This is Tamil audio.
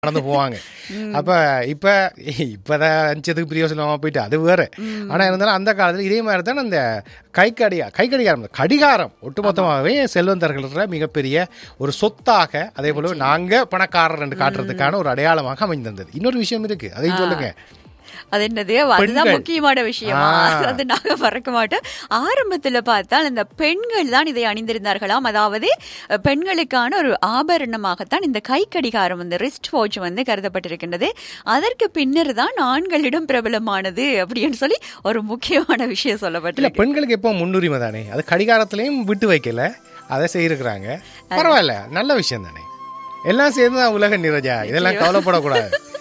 நடந்து போவாங்க அப்ப இப்ப இப்பதான் அஞ்சதுக்கு பிரியோசனமா போயிட்டு அது வேற ஆனா இருந்தாலும் அந்த காலத்துல இதே மாதிரி தான் அந்த கை கடிகா கை கடிகாரம் இல்ல, கடிகாரம் ஒட்டுமொத்தமாகவே செல்வந்தர்கள மிகப்பெரிய ஒரு சொத்தாக அதே போல நாங்க பணக்காரர் என்று காட்டுறதுக்கான ஒரு அடையாளமாக அமைந்திருந்தது இன்னொரு விஷயம் இருக்கு அதை சொல்லுங்க அது என்னது அதுதான் பெண்கள். முக்கியமான விஷயமா ஆ. அது நாங்க மறக்க மாட்டோம் ஆரம்பத்துல பார்த்தால் இந்த பெண்கள் தான் இதை அணிந்திருந்தார்களாம் அதாவது அஹ், பெண்களுக்கான ஒரு ஆபரணமாகத்தான் இந்த கை கடிகாரம் இந்த ரிஸ்ட் வாட்ச் வந்து கருதப்பட்டிருக்கின்றது அதற்கு பின்னர் தான் ஆண்களிடம் பிரபலமானது அப்படின்னு சொல்லி ஒரு முக்கியமான விஷயம் இல்ல சொல்லப்பட்டிருக்கு பெண்களுக்கு எப்போ முன்னுரிமை தானே அது கடிகாரத்திலையும் விட்டு வைக்கல அதை செய்யிருக்கிறாங்க பரவாயில்ல நல்ல விஷயம் தானே எல்லாம் சேர்ந்து தான் உலக நிறைஜா இதெல்லாம் கவலைப்படக்கூடாது